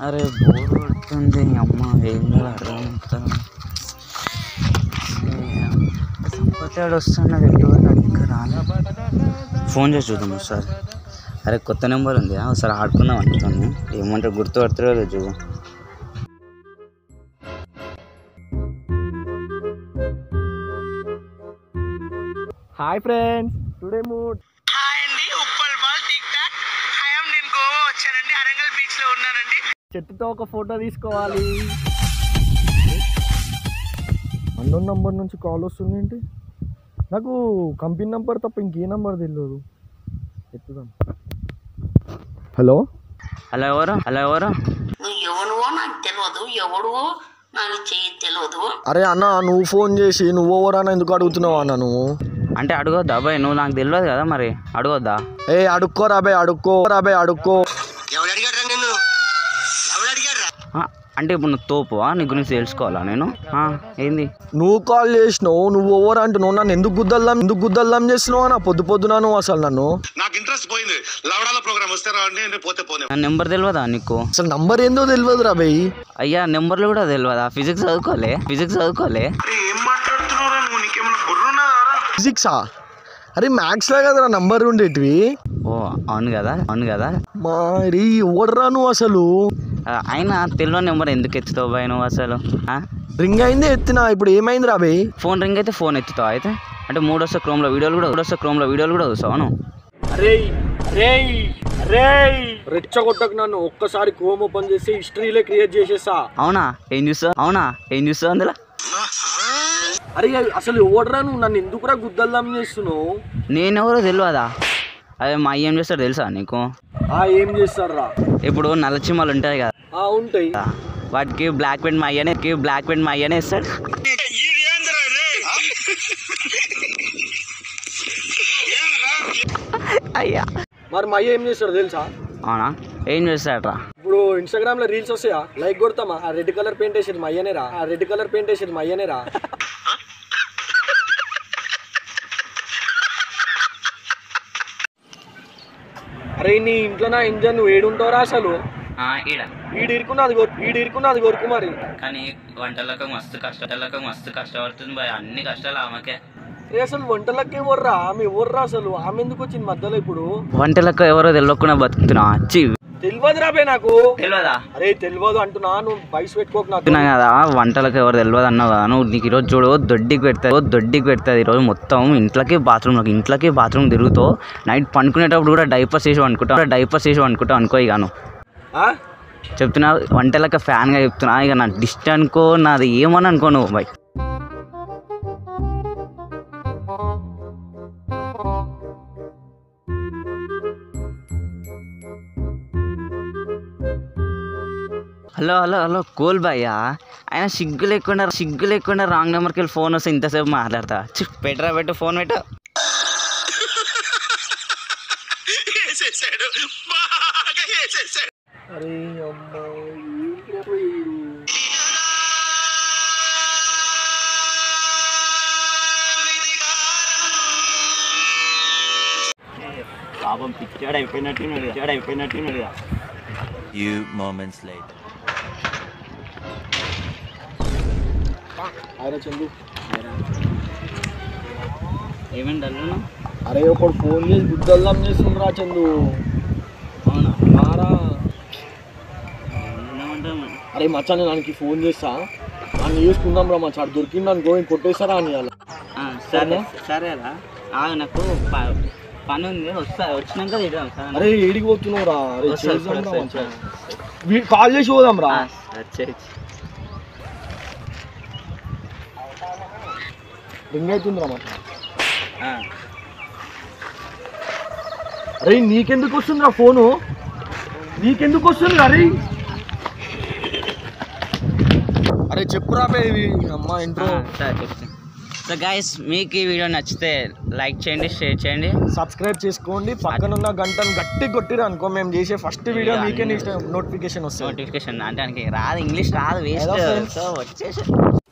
అరే బోర్ కొడుతుంది అమ్మ ఏం చేయాలో అర్థమవుతుంది సంపతాడు వస్తున్నాడు ఎటువంటి ఇంకా రాలే ఫోన్ చేసి చూద్దాం ఒకసారి అరే కొత్త నెంబర్ ఉంది ఒకసారి ఆడుకుందాం అనుకుతాను ఏమంటారు గుర్తుపడతారో లేదు చూడు hi friends today mood hi అండి Uppal Bal TikTok hi um నేను గోవా వచ్చానండి అరంగల్ బీచ్ లో ఉన్నానండి చెట్టుతో ఒక ఫోటో తీసుకోవాలి అన్నోన్ నంబర్ నుంచి కాల్ వస్తుంది ఏంటి నాకు కంపెనీ నంబర్ తప్ప ఇంకే నంబర్ తెలియదు ఎత్తుదాం హలో హలో ఎవరు హలో ఎవరు నువ్వు ఎవడువో నాకు తెలియదు ఎవడువో నాకు చెయ్యి తెలియదు అరే అన్న నువ్వు ఫోన్ చేసి నువ్వు ఓవరానా ఎందుకు అడుగుతున్నావు అన్న నువ్వు అంటే అడగొద్దా అబ్బాయి నువ్వు నాకు తెలియదు కదా మరి అడగొద్దా ఏ అడుక్కో రాబే అడుక్కో రాబే అడుక్కో ఎవడు అడిగారా నిన్ను ఎవడు అడిగారా ఆ, అంటే ఇప్పుడు నువ్వు తోపువా నీ గురించి తెలుసుకోవాలా నేను ఆ, ఏంది నువ్వు కాల్ చేసినావు నువ్వు ఓవర్ అంటున్నావు నన్ను ఎందుకు గుద్దల్లాం ఎందుకు గుద్దల్లాం చేసినావు అన్న పొద్దు పొద్దున నువ్వు అసలు నన్ను నాకు ఇంట్రెస్ట్ పోయింది లవడాల ప్రోగ్రామ్ వస్తే రావండి నేను పోతే పోనే నా నెంబర్ తెలియదా నీకు అసలు నంబర్ ఏందో తెలియదు రా బయ్ అయ్యా నెంబర్లు కూడా తెలియదా ఫిజిక్స్ చదువుకోలే ఫిజిక్స్ చదువుకోలే ఏం మాట్లాడుతున్నారా నువ్వు నీకేమైనా బుర్ర ఉన్నదారా ఫిజిక్సా అరే మ్యాథ్స్ లా కదరా నంబర్ ఉండేటివి ఓ అవును కదా అవును కదా మరి ఓడరా నువ్వు అసలు ఆ, అయినా తెలియని నెంబర్ ఎందుకు ఎత్తుతావు బాయ్ నువ్వు అసలు ఆ? రింగ్ అయిందే ఎత్తినా ఇప్పుడు ఏమైంది రా బయ్ ఫోన్ రింగ్ అయితే ఫోన్ ఎత్తుతావు అయితే అంటే మూడు వస్తే క్రోమ్లో వీడియోలు కూడా మూడు వస్తే క్రోమ్లో వీడియోలు కూడా చూస్తావు నువ్వు అరే రేయ్ రేయ్ రెచ్చగొట్టకు నన్ను ఒక్కసారి క్రోమ్ ఓపెన్ చేసి హిస్టరీలే క్రియేట్ చేసేసా అవునా ఏం చూస్తావు అవునా ఏం చూస్తావు అందులో అరే అసలు ఓడరా నువ్వు నన్ను ఎందుకురా గుద్దల్లాం చేస్తున్నావు నేనెవరో తెలియదా అదే మా అయ్య ఏం చేస్తాడు తెలుసా నీకు ఆ ఏం చేస్తారా ఇప్పుడు నల్ల చిమ్మలు ఉంటాయి కదా ఆ ఉంటాయి వాటికి బ్లాక్ పెయింట్ మా అయ్యనే బ్లాక్ పెయింట్ మా అయ్యనే ఇస్తాడు అయ్యా మరి మా అయ్య ఏం చేస్తాడు తెలుసా అవునా ఏం చేస్తాడరా ఇప్పుడు ఇన్స్టాగ్రామ్ లో రీల్స్ వస్తాయా లైక్ కొడతామా ఆ రెడ్ కలర్ పెయింట్ వేసేది మా అయ్యనేరా ఆ రెడ్ కలర్ పెయింట్ వేసేది మా అయ్యనేరా అరే నీ ఇంట్లో నా ఇంజన్ నువ్వు ఏడుంటావురా అసలు ఈడ ఈడు ఇరుకున్నది కొరు ఈడు ఇరుకున్నది కొరుకు మరి కానీ వంటలకు మస్తు కష్టాలకు మస్తు కష్టపడుతుంది భయ అన్ని కష్టాలు ఆమెకే ఏ అసలు వంటలకి ఎవర్రా ఆమె ఎవర్రా అసలు ఆమె ఎందుకు వచ్చింది మధ్యలో ఇప్పుడు వంటలకు ఎవరో తెలియకుండా బతుకుతున్నా వచ్చి తెలియదు రాబే నాకు తెలియదా అరే తెలియదు అంటున్నా నువ్వు వయసు పెట్టుకోకు నాకు చెప్తున్నా కదా వంటలకు ఎవరు తెలియదు అన్నావు కదా నువ్వు నీకు ఈరోజు చూడు దొడ్డికి పెడతావు దొడ్డికి పెడతాది ఈరోజు మొత్తం ఇంట్లోకి బాత్రూమ్ ఇంట్లోకి బాత్రూమ్ తిరుగుతావు నైట్ పండుకునేటప్పుడు కూడా డైపర్స్ వేసి అనుకుంటా డైపర్స్ వేసి అనుకుంటా అనుకో ఇక నువ్వు ఆ? చెప్తున్నా వంటలకి ఫ్యాన్గా చెప్తున్నా ఇక నా డిస్ట్ అనుకో నాది ఏమని అనుకో నువ్వు bye hello hello hello cool భయ్యా ఆయన సిగ్గు లేకుండా సిగ్గు లేకుండా రాంగ్ నెంబర్కి వెళ్ళి ఫోన్ వస్తే ఇంతసేపు మాట్లాడతా చి, పెట్టరా పెట్టు ఫోన్ పెట్టు వేసేసాడు బాగా వేసేసాడు అరే అమ్మా ఏంట్రా వీడు? పాపం పిచ్చాడు అయిపోయినట్టున్నాడు పిచ్చాడు అయిపోయినట్టున్నాడు Few moments later. ఆయన చందు ఏమండి అల్లును అరే ఒకడు ఫోన్ చేసి గుద్దల్లం చేస్తుండ్రా చందు అవునా మారా ఏమంటావు అరే మచ్చా నేను ఆయనకి ఫోన్ చేస్తా ఆయన చూసుకుందాం రా మచ్చా ఆడు దొరికింది అనుకో ఇంక కొట్టేస్తారా అని అలా ఆ, సరే సరేరా ఆగు నాకు ప- పని ఉంది వస్తా వచ్చినాక తిడదాం సరేనా? అరే ఏడికి పోతున్నావు రా అరే వస్తా, చేద్దాం రా వస్తా, మంచిగా. వీ- కాల్ చేసి పోదాం రా ఆ, సరే, చెయ్. రింగ్ అవుతుంది రా మచ్చా ఆ, అరే నీకెందుకు వస్తుంది రా ఫోను నీకెందుకు వస్తుంది అరే అరే చెప్పురా బే ఇవి అమ్మా ఆ, ఇంట్రో సరే చెప్తాను సో గైస్ మీకు ఈ వీడియో నచ్చితే లైక్ చేయండి షేర్ చేయండి సబ్స్క్రైబ్ చేసుకోండి పక్కన ఉన్న గంటను గట్టి కొట్టిరు అనుకో మేము చేసే ఫస్ట్ వీడియో మీకే నోటిఫికేషన్ వస్తుంది నోటిఫికేషన్ అంటే ఆయనకి రాదు ఇంగ్లీష్ రాదు వేస్ట్ ఏదో friends. సో వచ్చేసి